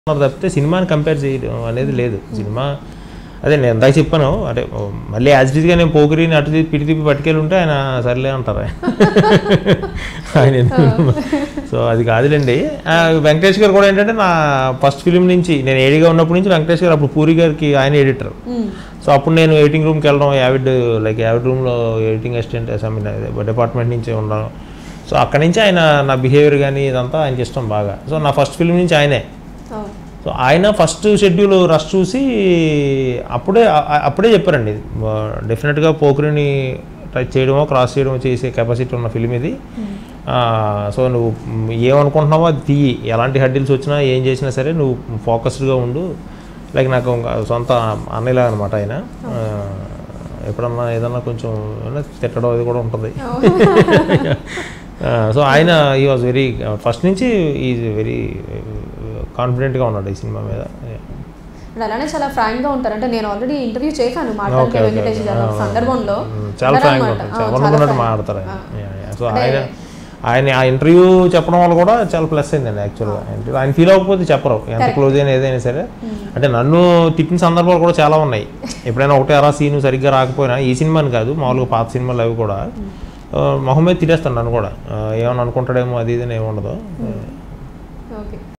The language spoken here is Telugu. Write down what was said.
ఉన్నారు తప్పితే సినిమాని కంపేర్ చేయడం అనేది లేదు సినిమా అదే నేను ఇందాక చెప్పాను అంటే ఓ, మళ్ళీ యాజ్ గా నేను పోకిరిని అటు తిప్పి ఇటు తిప్పి పట్టుకెళ్ళి ఉంటే ఆయన సర్లే అంటారు ఆయన. ఆయన ఎందుకు- సో అది కాదులేండి ఆ, వెంకటేష్ గారు కూడా ఏంటంటే నా ఫస్ట్ ఫిలిం నుంచి నేను ఏడిగా ఉన్నప్పటి నుంచి వెంకటేష్ గారు అప్పుడు పూరి గారికి ఆయన ఎడిటర్ సో అప్పుడు నేను ఎడిటింగ్ రూమ్కి వెళ్ళడం యావిడ్ లైక్ యావిడ్ రూమ్లో editing assistant I mean department నుంచి ఉండడం సో అక్కడి నుంచి ఆయన నా బిహేవియర్ కానీ ఇదంతా ఆయనకి ఇష్టం బాగా సో నా ఫస్ట్ ఫిల్మ్ నుంచి ఆయనే సో ఆయన ఫస్ట్ షెడ్యూల్ రష్ చూసి అప్పుడే ఆ- అప్పుడే చెప్పారండి డెఫినెట్గా పోకరిని టచ్ చేయడమో క్రాస్ చేయడమో చేసే కెపాసిటీ ఉన్న ఫిలిం ఇది ఆ, సో నువ్వు మ్, ఏమనుకుంటున్నావో అది తీయి ఎలాంటి హడ్డిల్స్ వచ్చినా ఏం చేసినా సరే నువ్వు ఫోకస్డ్గా ఉండు లైక్ నాకు ఇంకా సొంత అన్నయ్యలా అనమాట ఆయన ఆ, ఎప్పుడన్నా ఏదన్నా కొంచెం ఏమన్నా తిట్టడం అది కూడా ఉంటుంది సో ఆయన ఈ వాజ్ వెరీ ఫస్ట్ నుంచి ఈజ్ వెరీ కాన్ఫిడెంట్గా ఉన్నాడు ఈ సినిమా మీద అండ్ అలానే చాలా ఫ్రాంక్ గా ఉంటారు అంటే నేను ఆల్రెడీ ఇంటర్వ్యూ చేశాను ఓకే మాట్లాడితే ఓకే వెంకటేష్ గారు ఒక సందర్భంలో చాలా అన్నారు ఫ్రాంక్ అన్నమాట. ఉంటుంది ఆ, చాలా చాలా ఉన్నట్టు frank. మాట్లాడతారు ఆ. ఆయన సో ఆయన ఆయన ఆ ఇంటర్వ్యూ చెప్పడం వల్ల కూడా చాలా ప్లస్ అయిందండి యాక్చువల్గా ఆయన ఫీల్ అవ్వకపోతే చెప్పరు ఎంత క్లోజ్ అయినా ఏదైనా సరే అంటే నన్ను తిట్టిన సందర్భాలు కూడా చాలా ఉన్నాయి ఎప్పుడైనా ఒకటే అరా సీన్ సరిగ్గా రాకపోయినా ఈ సినిమాని కాదు మామూలుగా పాత సినిమాలు అవి కూడా ఆ, మొహం మీద తిట్టేస్తాను నన్ను కూడా ఆ, ఏమన్నా అనుకుంటాడేమో అది ఇది అని ఏమి ఉండదు ఓకే